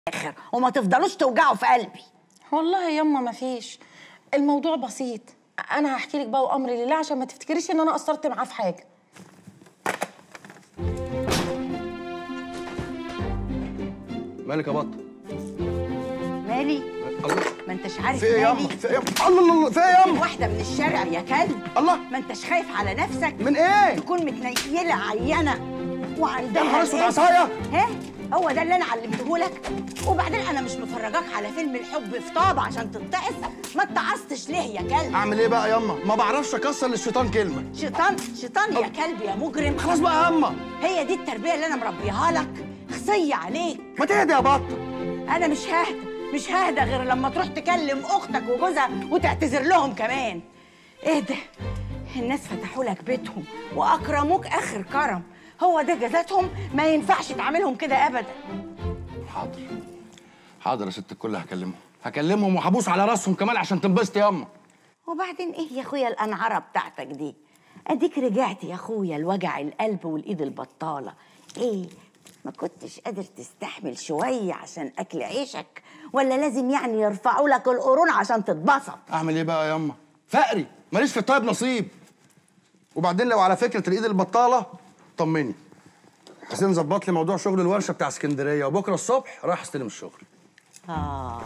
الاخر وما تفضلوش توجعوا في قلبي والله يا يما مفيش الموضوع بسيط انا هحكي لك بقى وامري لله عشان ما تفتكريش ان انا قصرت معاه في حاجه مالك يا بط مالي الله ما انتش عارف في ايه يا مالي اما في ايه يا الله الله الله في ايه يا اما واحده من الشارع يا كلب الله ما انتش خايف على نفسك من ايه تكون متنيله عينه وعندها يا نهار اسود الإيه؟ عصايه ها هو ده اللي انا علمته لك وبعدين انا مش مفرجاك على فيلم الحب في طاب عشان تتعص ما اتعصتش ليه يا كلب اعمل ايه بقى يا اما ما بعرفش اكسر للشيطان كلمه شيطان شيطان يا كلب يا مجرم خلاص بقى يا اما هي دي التربيه اللي انا مربيها لك خصيه عليك ما تهدى يا بط انا مش ههدى مش ههدى غير لما تروح تكلم اختك وجوزها وتعتذر لهم كمان اهدى الناس فتحوا لك بيتهم واكرموك اخر كرم هو ده جزاتهم ما ينفعش تعاملهم كده ابدا حاضر حاضر يا ست الكل هكلمهم هكلمهم وهبوس على راسهم كمان عشان تنبسط يا اما وبعدين ايه يا اخويا الانعره بتاعتك دي اديك رجعت يا اخويا لوجع القلب والايد البطاله ايه ما كنتش قادر تستحمل شويه عشان اكل عيشك ولا لازم يعني يرفعوا لك القرون عشان تتبسط اعمل ايه بقى يا اما فقري ماليش في الطيب نصيب وبعدين لو على فكره الايد البطاله طمني حسين ظبط لي موضوع شغل الورشه بتاع اسكندريه وبكره الصبح رايح استلم الشغل آه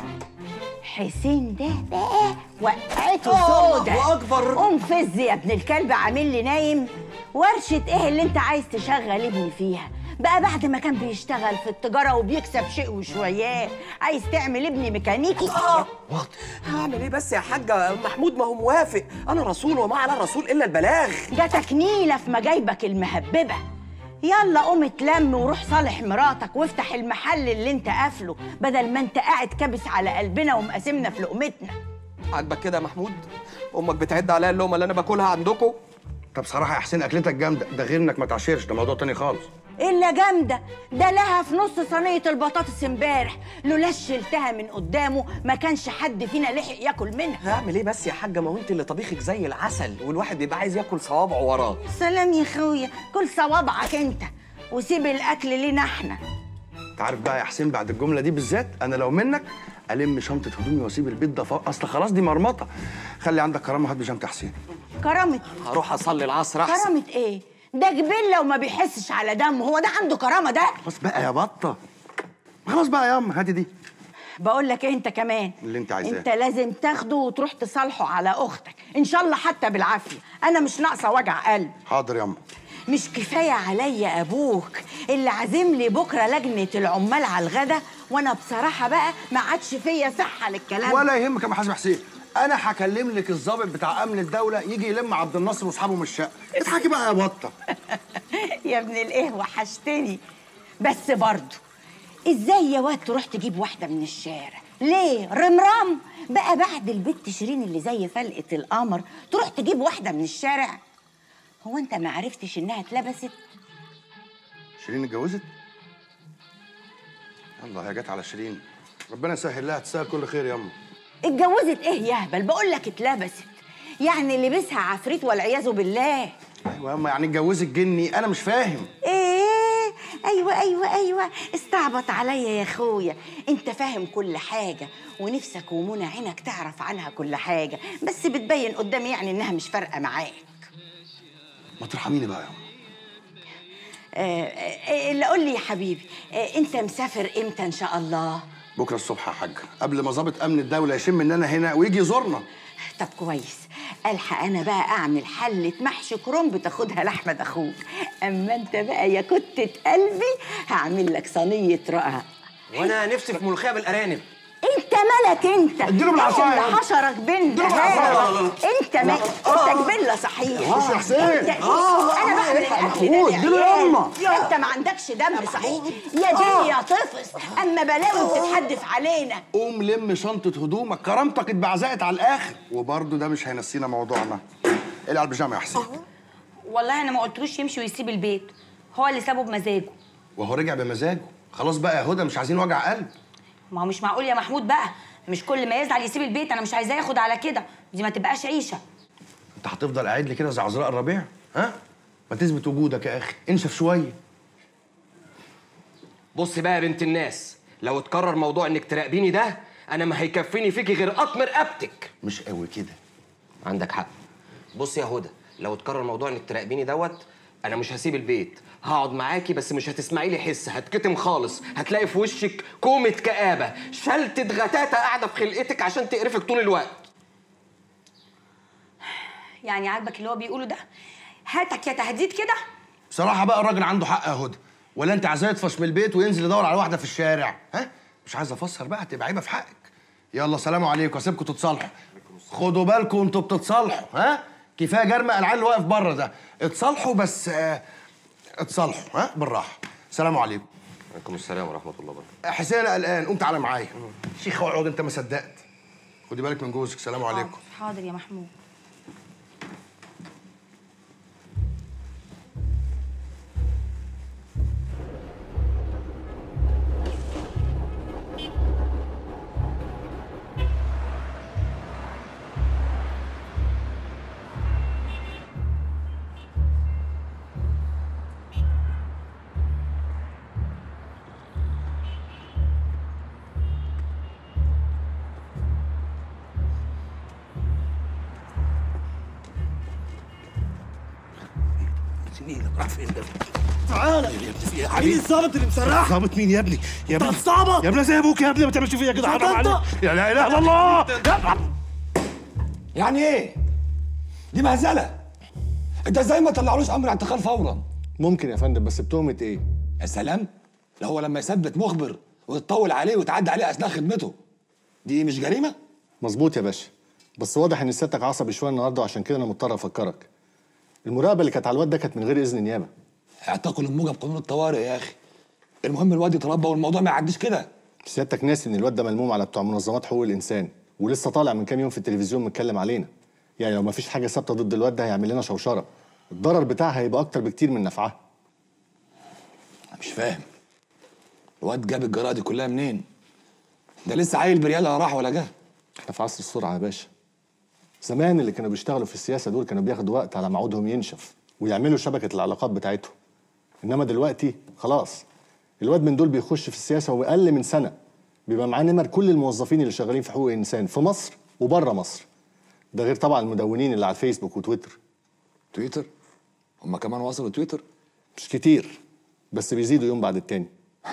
حسين ده بقى وقعته الله سودة أكبر. قوم فز يا ابن الكلب عامل لي نايم ورشة ايه اللي انت عايز تشغل ابني فيها بقى بعد ما كان بيشتغل في التجارة وبيكسب شيء وشويات عايز تعمل ابني ميكانيكي هعمل ايه بس يا حاجة محمود ما هو موافق أنا رسول وما على الرسول إلا البلاغ جاتك نيلة في مجايبك المهببة يلا قوم اتلم وروح صالح مراتك وافتح المحل اللي انت قافله بدل ما انت قاعد كابس على قلبنا ومقاسمنا في لقمتنا عاجبك كده يا محمود أمك بتعد عليا اللقمة اللي أنا باكلها عندكم طب صراحه يا حسين اكلتك جامده ده غير انك ما تعشرش ده موضوع تاني خالص الا جامده ده لها في نص صينيه البطاطس امبارح لولا شلتها من قدامه ما كانش حد فينا لحق ياكل منها هعمل ايه بس يا حاجة ما هو انت اللي طبيخك زي العسل والواحد بيبقى عايز ياكل صوابعه وراه سلام يا خويا كل صوابعك انت وسيب الاكل لينا احنا انت عارف بقى يا حسين بعد الجمله دي بالذات انا لو منك الم شنطه هدومي واسيب البيت ده فوق اصل خلاص دي مرمطه خلي عندك كرامه هات بيجامه حسين كرامه هروح أصلي العصر أحسن كرامه ايه ده جبله وما بيحسش على دمه هو ده عنده كرامه ده خلاص بقى يا بطه خلاص بقى يا اما هاتي دي بقول لك إيه انت كمان اللي انت عايزاه. انت لازم تاخده وتروح تصالحه على اختك ان شاء الله حتى بالعافيه انا مش ناقصه وجع قلب حاضر يا اما مش كفاية عليا أبوك اللي عازم لي بكرة لجنة العمال على الغدا وأنا بصراحة بقى ما عادش فيا صحة للكلام ولا يهمك يا محاسب حسين انا هكلم لك الضابط بتاع امن الدوله يجي يلم عبد الناصر واصحابه من الشقه اضحكي بقى يا بطه يا ابن الإيه وحشتني بس برضه إزاي يا واد تروح تجيب واحدة من الشارع ليه رمرام بقى بعد البت شيرين اللي زي فلقة القمر تروح تجيب واحدة من الشارع هو أنت ما عرفتش إنها اتلبست شيرين اتجوزت الله يا جت على شيرين ربنا يسهل لها تسهل كل خير يا اما اتجوزت ايه يا هبل بقول لك اتلبست يعني لبسها عفريت والعياذ بالله ايوه يا اما يعني اتجوزت جني انا مش فاهم ايه ايوه ايوه ايوه استعبط عليا يا اخويا انت فاهم كل حاجه ونفسك ومنى عينك تعرف عنها كل حاجه بس بتبين قدامي يعني انها مش فارقه معاك ما ترحميني بقى يا اما آه، آه، اللي قول لي يا حبيبي آه، انت مسافر امتى ان شاء الله بكره الصبح يا حاج قبل ما ضابط امن الدوله يشم ان انا هنا ويجي يزورنا طب كويس الحق انا بقى اعمل حله محشي كرنب تاخدها لاحمد اخوك اما انت بقى يا كتة قلبي هعمل لك صينيه رقاق وأنا نفسي في ملوخية بالأرانب انت مالك انت اديله بالعصاية. إيه اللي حشرك بنت هذا انت ما انت جبله صحيح خش يا حسين. انت انا بعمل الاكل ده محمود، اديله للعيال. يما. انت ما عندكش دم صحيح يا دي يا طفس اما بلاوي بتتحدف علينا قوم لم شنطه هدومك كرامتك اتبعزقت على الاخر وبرضه ده مش هينسينا موضوعنا العب البيجامه يا حسين والله انا ما قلتلوش يمشي ويسيب البيت هو اللي سابه بمزاجه وهو رجع بمزاجه خلاص بقى يا هدى مش عايزين وجع قلب ما هو مش معقول يا محمود بقى مش كل ما يزعل يسيب البيت انا مش عايزاه ياخد على كده دي ما تبقاش عيشه انت هتفضل قاعد لي كده زي عذراء الربيع ها ما تثبت وجودك يا اخي انشف شويه بصي بقى يا بنت الناس لو اتكرر موضوع انك تراقبيني ده انا ما هيكفيني فيكي غير قطم رقبتك مش قوي كده عندك حق بص يا هدى لو اتكرر موضوع انك تراقبيني دوت انا مش هسيب البيت هقعد معاكي بس مش هتسمعي لي حس هتكتم خالص هتلاقي في وشك كومة كآبة شلتة غتاتة قاعدة في خلقتك عشان تقرفك طول الوقت يعني عاجبك اللي هو بيقوله ده هاتك يا تهديد كده بصراحه بقى الراجل عنده حق يا هدى ولا انت عايزاه يطفش من البيت وينزل يدور على واحده في الشارع ها مش عايز افسر بقى تبقى عيبه في حقك يلا سلام عليكم اسيبكم تتصالحوا خدوا بالكم انتوا بتتصالحوا ها كفايه جرمق العيال اللي واقف بره ده اتصالحوا بس آه اتصالحوا ها بالراحه سلام عليكم عليكم السلام ورحمة الله وبركاته حسين قلقان قوم تعالى معايا شيخ اقعد انت ما صدقت خدي بالك من جوزك سلام عليكم حاضر يا محمود تعالى مين الظابط اللي مسرح؟ ظابط مين يا ابني؟ يا ابني الصعبة يا ابني زي ابوك يا ابني ما تعملش فيا كده حرام انت؟ عليك يا لا اله الا الله يا- يعني ايه؟ دي مهزله انت ازاي ما طلعلوش امر اعتقال فورا؟ ممكن يا فندم بس بتهمة ايه؟ يا سلام ده هو لما يثبت مخبر وتطول عليه وتعدي عليه اثناء خدمته دي مش جريمه؟ مظبوط يا باشا بس واضح ان سيادتك عصبي شويه النهارده وعشان كده انا مضطر افكرك المراقبه اللي كانت على الواد ده كانت من غير اذن نيابه اعتقلوا الموجب قانون الطوارئ يا اخي المهم الواد يتربى والموضوع ما يعديش كده سيادتك ناسي ان الواد ده ملموم على بتوع منظمات حقوق الانسان ولسه طالع من كام يوم في التلفزيون متكلم علينا يعني لو ما فيش حاجه ثابته ضد الواد ده هيعمل لنا شوشره الضرر بتاعها هيبقى اكتر بكتير من نفعها انا مش فاهم الواد جاب الجراءه دي كلها منين؟ ده لسه عيل بريال لا راح ولا جه احنا في عصر السرعه يا باشا زمان اللي كانوا بيشتغلوا في السياسه دول كانوا بياخدوا وقت على ما عودهم ينشف ويعملوا شبكه العلاقات بتاعتهم انما دلوقتي خلاص الواد من دول بيخش في السياسه واقل من سنه بيبقى معاه نمر كل الموظفين اللي شغالين في حقوق الانسان في مصر وبره مصر ده غير طبعا المدونين اللي على الفيسبوك وتويتر تويتر هما كمان وصلوا تويتر مش كتير بس بيزيدوا يوم بعد التاني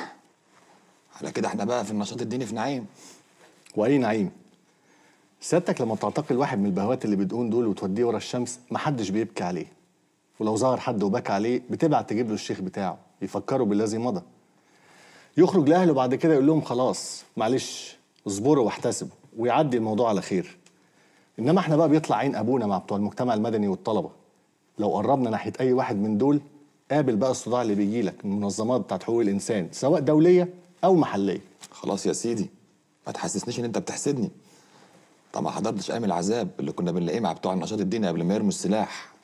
على كده احنا بقى في النشاط الديني في نعيم واي نعيم سيادتك لما تعتقل واحد من البهوات اللي بتقون دول وتوديه ورا الشمس محدش بيبكي عليه ولو ظهر حد وبكى عليه بتبعت تجيب له الشيخ بتاعه يفكره بالذي مضى يخرج لاهله بعد كده يقول لهم خلاص معلش اصبروا واحتسبوا ويعدي الموضوع على خير انما احنا بقى بيطلع عين ابونا مع بتوع المجتمع المدني والطلبه لو قربنا ناحيه اي واحد من دول قابل بقى الصداع اللي بيجي لك من المنظمات بتاعت حقوق الانسان سواء دوليه او محليه خلاص يا سيدي ما تحسسنيش ان انت بتحسدني طب ما حضرتش ايام العذاب اللي كنا بنلاقيه مع بتوع النشاط الديني قبل ما يرموا السلاح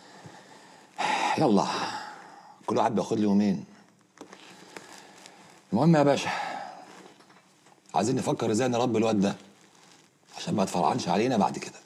يلا كل واحد بياخد له يومين المهم يا باشا عايزين نفكر ازاي نربي الواد ده عشان ما يتفرعنش علينا بعد كده